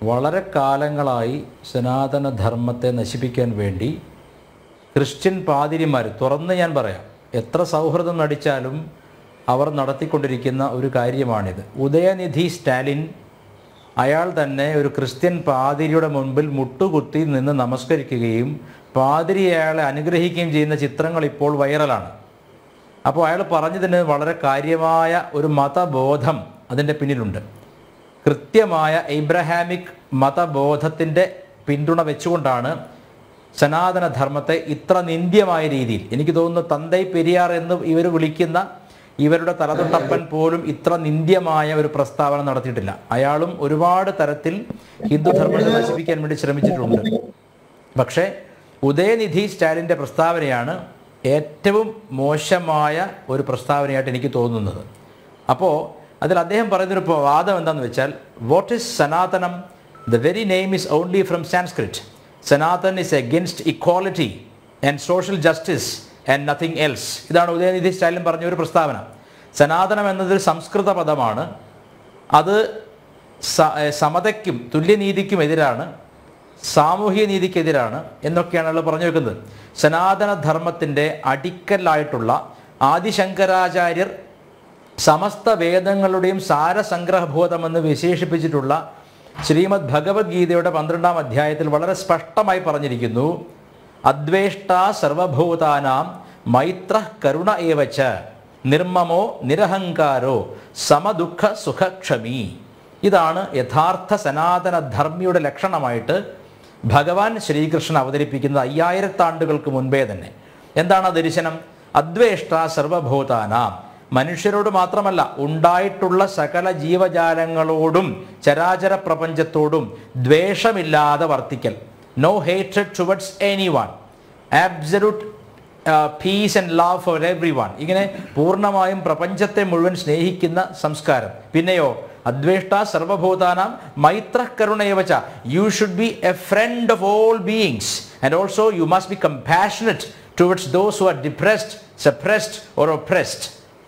വളരെ കാലങ്ങളായി സനാതനധർമ്മത്തെ നശിപ്പിക്കാൻ വേണ്ടി ക്രിസ്ത്യൻ പാതിരിമാർ തുറന്ന് ഞാൻ പറയാം എത്ര സൗഹൃദം നടിച്ചാലും അവർ നടത്തിക്കൊണ്ടിരിക്കുന്ന ഒരു കാര്യമാണിത് ഉദയനിധി സ്റ്റാലിൻ അയാൾ തന്നെ ഒരു ക്രിസ്ത്യൻ പാതിരിയുടെ മുൻപിൽ മുട്ടുകുത്തി നിന്ന് നമസ്കരിക്കുകയും പാതിരി അയാളെ അനുഗ്രഹിക്കുകയും ചെയ്യുന്ന ചിത്രങ്ങൾ ഇപ്പോൾ വൈറലാണ് അപ്പോൾ അയാൾ പറഞ്ഞതിന് വളരെ കാര്യമായ ഒരു മതബോധം അതിൻ്റെ പിന്നിലുണ്ട് കൃത്യമായ ഇബ്രഹാമിക് മതബോധത്തിൻ്റെ പിന്തുണ വെച്ചുകൊണ്ടാണ് സനാതനധർമ്മത്തെ ഇത്ര നിന്ദ്യമായ രീതിയിൽ എനിക്ക് തോന്നുന്നു തന്തൈ പെരിയാർ എന്ന് ഇവർ വിളിക്കുന്ന ഇവരുടെ തലതൊട്ടപ്പൻ പോലും ഇത്ര നിന്ദ്യമായ ഒരു പ്രസ്താവന നടത്തിയിട്ടില്ല അയാളും ഒരുപാട് തരത്തിൽ ഹിന്ദുധർമ്മത്തെ നശിപ്പിക്കാൻ വേണ്ടി ശ്രമിച്ചിട്ടുണ്ട് പക്ഷേ ഉദയനിധി സ്റ്റാലിൻ്റെ പ്രസ്താവനയാണ് ഏറ്റവും മോശമായ ഒരു പ്രസ്താവനയായിട്ട് എനിക്ക് തോന്നുന്നത് അപ്പോൾ അതിൽ അദ്ദേഹം പറയുന്നൊരു ഇപ്പോൾ വാദം എന്താണെന്ന് വെച്ചാൽ what is Sanatanam the very name is only from Sanskrit Sanatan is against equality and social justice and nothing else ഇതാണ് ഉദയനിധി സ്റ്റാലിൻ പറഞ്ഞ ഒരു പ്രസ്താവന സനാതനം എന്നതൊരു സംസ്കൃത പദമാണ് അത് സ- ഏ, സമതയ്ക്കും തുല്യനീതിക്കും എതിരാണ് സാമൂഹിക നീതിക്കെതിരാണ് എന്നൊക്കെയാണ് അയാൾ പറഞ്ഞു വെക്കുന്നത് സനാതന ധർമ്മത്തിൻ്റെ അടിക്കലായിട്ടുള്ള ആദിശങ്കരാചാര്യർ സമസ്ത വേദങ്ങളുടെയും സാരസംഗ്രഹബോധമെന്ന് വിശേഷിപ്പിച്ചിട്ടുള്ള ശ്രീമദ് ഭഗവത്ഗീതയുടെ പന്ത്രണ്ടാം അധ്യായത്തിൽ വളരെ സ്പഷ്ടമായി പറഞ്ഞിരിക്കുന്നു അദ്വേഷ്ട സർവഭൂതാനാം മൈത്ര കരുണ ഏവച്ച നിർമ്മമോ നിരഹങ്കാരോ സമദുഃഖ സുഖക്ഷമി ഇതാണ് യഥാർത്ഥ സനാതന ധർമ്മിയുടെ ലക്ഷണമായിട്ട് ഭഗവാൻ ശ്രീകൃഷ്ണൻ അവതരിപ്പിക്കുന്നത് അയ്യായിരത്താണ്ടുകൾക്ക് മുൻപേ തന്നെ എന്താണ് ആ ദർശനം അദ്വേഷ്ട സർവഭൂതാനാം മനുഷ്യരോട് മാത്രമല്ല ഉണ്ടായിട്ടുള്ള സകല ജീവജാലങ്ങളോടും ചരാചര പ്രപഞ്ചത്തോടും ദ്വേഷമില്ലാതെ വർത്തിക്കൽ no hated towards any one absolute peace and love for every one ഇങ്ങനെ പൂർണ്ണമായും പ്രപഞ്ചത്തെ മുഴുവൻ സ്നേഹിക്കുന്ന സംസ്കാരം പിന്നെയോ അദ്വേഷ്ട സർവഭൂതാനാം മൈത്ര കരുണയവച്ച you should be a friend of all beings and also you must be compassionate towards those who are depressed suppressed or oppressed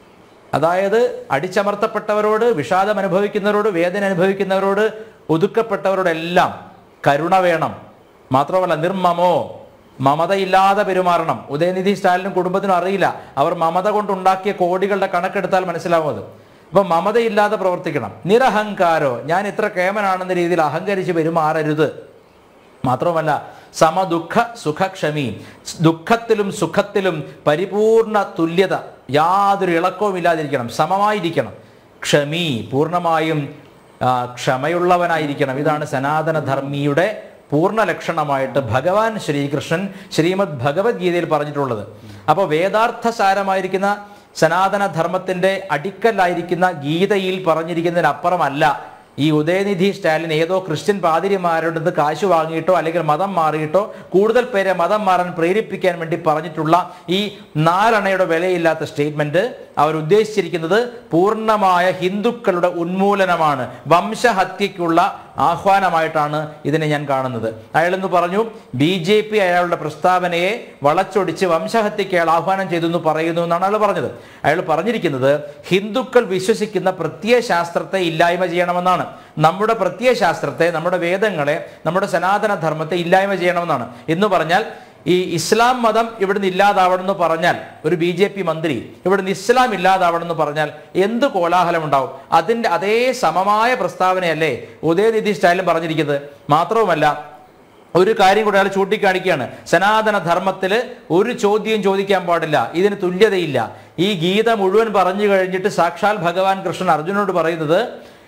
അതായത് അടിച്ചമർത്തപ്പെട്ടവരോട് വിഷാദം അനുഭവിക്കുന്നവരോട് വേദന അനുഭവിക്കുന്നവരോട് ഒതുക്കപ്പെട്ടവരോടെല്ലാം കരുണ വേണം മാത്രമല്ല നിർമ്മമോ മമതയില്ലാതെ പെരുമാറണം ഉദയനിധി സ്റ്റാലിനും കുടുംബത്തിനും അറിയില്ല അവർ മമത കൊണ്ടുണ്ടാക്കിയ കോടികളുടെ കണക്കെടുത്താൽ മനസ്സിലാവും അത് അപ്പൊ മമതയില്ലാതെ പ്രവർത്തിക്കണം നിരഹങ്കാരോ ഞാൻ ഇത്ര കേമനാണെന്ന രീതിയിൽ അഹങ്കരിച്ച് പെരുമാറരുത് മാത്രവുമല്ല സമദുഃഖ സുഖക്ഷമി ദുഃഖത്തിലും സുഖത്തിലും പരിപൂർണ തുല്യത യാതൊരു ഇളക്കവും ഇല്ലാതിരിക്കണം സമമായിരിക്കണം ക്ഷമി പൂർണ്ണമായും ആ, ക്ഷമയുള്ളവനായിരിക്കണം ഇതാണ് സനാതനധർമ്മിയുടെ പൂർണ്ണ ലക്ഷണമായിട്ട് ഭഗവാൻ ശ്രീകൃഷ്ണൻ ശ്രീമദ് ഭഗവത്ഗീതയിൽ പറഞ്ഞിട്ടുള്ളത് അപ്പോൾ വേദാർത്ഥ സാരമായിരിക്കുന്ന സനാതനധർമ്മത്തിൻ്റെ അടിക്കലായിരിക്കുന്ന ഗീതയിൽ പറഞ്ഞിരിക്കുന്നതിനപ്പുറമല്ല ഈ ഉദയനിധി സ്റ്റാലിൻ ഏതോ ക്രിസ്ത്യൻ പാതിരിമാരുടെ അടുത്ത് കാശ് വാങ്ങിയിട്ടോ അല്ലെങ്കിൽ മതം മാറിയിട്ടോ കൂടുതൽ പേരെ മതം മാറാൻ പ്രേരിപ്പിക്കാൻ വേണ്ടി പറഞ്ഞിട്ടുള്ള ഈ നാരണയുടെ വിലയില്ലാത്ത സ്റ്റേറ്റ്മെന്റ് അവർ ഉദ്ദേശിച്ചിരിക്കുന്നത് പൂർണ്ണമായ ഹിന്ദുക്കളുടെ ഉന്മൂലനമാണ് വംശഹത്യക്കുള്ള ആഹ്വാനമായിട്ടാണ് ഇതിനെ ഞാൻ കാണുന്നത് അയാളെന്ന് പറഞ്ഞു ബി ജെ പി അയാളുടെ പ്രസ്താവനയെ വളച്ചൊടിച്ച് വംശഹത്യക്ക് അയാൾ ആഹ്വാനം ചെയ്തു എന്ന് പറയുന്നു എന്നാണ് അയാൾ പറഞ്ഞത് അയാൾ പറഞ്ഞിരിക്കുന്നത് ഹിന്ദുക്കൾ വിശ്വസിക്കുന്ന പ്രത്യയശാസ്ത്രത്തെ ഇല്ലായ്മ ചെയ്യണമെന്നാണ് നമ്മുടെ പ്രത്യയശാസ്ത്രത്തെ നമ്മുടെ വേദങ്ങളെ നമ്മുടെ സനാതന ധർമ്മത്തെ ഇല്ലായ്മ ചെയ്യണമെന്നാണ് എന്ന് പറഞ്ഞാൽ ഈ ഇസ്ലാം മതം ഇവിടുന്ന് ഇല്ലാതാവണം എന്ന് പറഞ്ഞാൽ ഒരു ബി ജെ പി മന്ത്രി ഇവിടുന്ന് ഇസ്ലാം ഇല്ലാതാവണം എന്ന് പറഞ്ഞാൽ എന്ത് കോലാഹലം ഉണ്ടാവും അതിൻ്റെ അതേ സമമായ പ്രസ്താവനയല്ലേ ഉദയനിധി സ്റ്റാലിൻ പറഞ്ഞിരിക്കുന്നത് മാത്രവുമല്ല ഒരു കാര്യം കൂടെ അയാൾ ചൂണ്ടിക്കാണിക്കുകയാണ് സനാതന ധർമ്മത്തിൽ ഒരു ചോദ്യം ചോദിക്കാൻ പാടില്ല ഇതിന് തുല്യതയില്ല ഈ ഗീത മുഴുവൻ പറഞ്ഞു കഴിഞ്ഞിട്ട് സാക്ഷാൽ ഭഗവാൻ കൃഷ്ണൻ അർജുനോട് പറയുന്നത്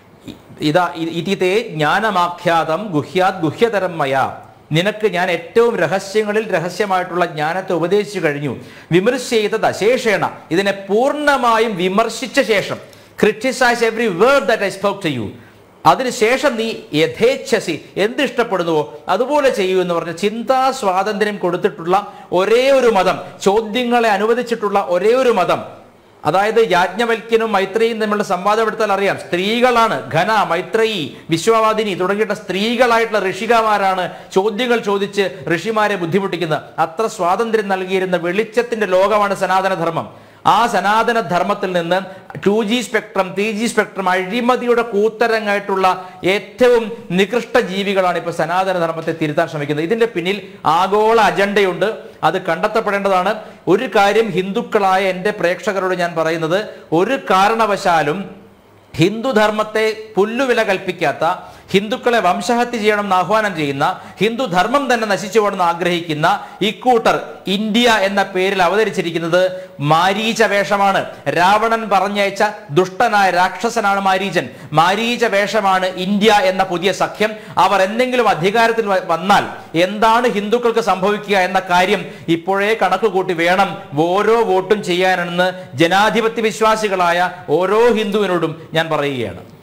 ഇതാ ഇതിതേ ജ്ഞാനമാഖ്യാതം ഗുഹ്യാത് ഗുഹ്യതരം മയ നിനക്ക് ഞാൻ ഏറ്റവും രഹസ്യങ്ങളിൽ രഹസ്യമായിട്ടുള്ള ജ്ഞാനത്തെ ഉപദേശിച്ചു കഴിഞ്ഞു വിമർശിച്ചത് അശേഷേണ ഇതിനെ പൂർണ്ണമായും വിമർശിച്ച ശേഷം criticize every word that I spoke to you അതിനുശേഷം നീ യഥേച്ഛസി എന്ത് ഇഷ്ടപ്പെടുന്നുവോ അതുപോലെ ചെയ്യൂ എന്ന് പറഞ്ഞ ചിന്താ സ്വാതന്ത്ര്യം കൊടുത്തിട്ടുള്ള ഒരേ ഒരു മതം ചോദ്യങ്ങളെ അനുവദിച്ചിട്ടുള്ള ഒരേ ഒരു മതം അതായത് യാജ്ഞവൽക്യനും മൈത്രേയും തമ്മിലുള്ള സംവാദം എടുത്താൽ അറിയാം സ്ത്രീകളാണ് ഘന മൈത്രേയി വിശ്വവാദിനി തുടങ്ങിയിട്ട് സ്ത്രീകളായിട്ടുള്ള ഋഷികമാരാണ് ചോദ്യങ്ങൾ ചോദിച്ച് ഋഷിമാരെ ബുദ്ധിമുട്ടിക്കുന്നത് അത്ര സ്വാതന്ത്ര്യം നൽകിയിരുന്ന വെളിച്ചത്തിന്റെ ലോകമാണ് സനാതനധർമ്മം ആ സനാതന ധർമ്മത്തിൽ നിന്ന് two G spectrum three G spectrum അഴിമതിയുടെ കൂത്തരങ്ങായിട്ടുള്ള ഏറ്റവും നികൃഷ്ട ജീവികളാണ് ഇപ്പോൾ സനാതന ധർമ്മത്തെ തിരുത്താൻ ശ്രമിക്കുന്നത് ഇതിന്റെ പിന്നിൽ ആഗോള അജണ്ടയുണ്ട് അത് കണ്ടെത്തപ്പെടേണ്ടതാണ് ഒരു കാര്യം ഹിന്ദുക്കളായ എൻ്റെ പ്രേക്ഷകരോട് ഞാൻ പറയുന്നത് ഒരു കാരണവശാലും ഹിന്ദുധർമ്മത്തെ പുല്ലുവില കൽപ്പിക്കാത്ത ഹിന്ദുക്കളെ വംശഹത്യ ചെയ്യണമെന്ന് ആഹ്വാനം ചെയ്യുന്ന ഹിന്ദു ധർമ്മം തന്നെ നശിച്ചു പോകണമെന്ന് ആഗ്രഹിക്കുന്ന ഇക്കൂട്ടർ ഇന്ത്യ എന്ന പേരിൽ അവതരിച്ചിരിക്കുന്നത് മാരീച വേഷമാണ് രാവണൻ പറഞ്ഞയച്ച ദുഷ്ടനായ രാക്ഷസനാണ് മാരീചൻ മാരീച വേഷമാണ് ഇന്ത്യ എന്ന പുതിയ സഖ്യം അവർ എന്തെങ്കിലും അധികാരത്തിൽ വ- വന്നാൽ എന്താണ് ഹിന്ദുക്കൾക്ക് സംഭവിക്കുക എന്ന കാര്യം ഇപ്പോഴേ കണക്ക് കൂട്ടി വേണം ഓരോ വോട്ടും ചെയ്യാനെന്ന് ജനാധിപത്യ വിശ്വാസികളായ ഓരോ ഹിന്ദുവിനോടും ഞാൻ പറയുകയാണ്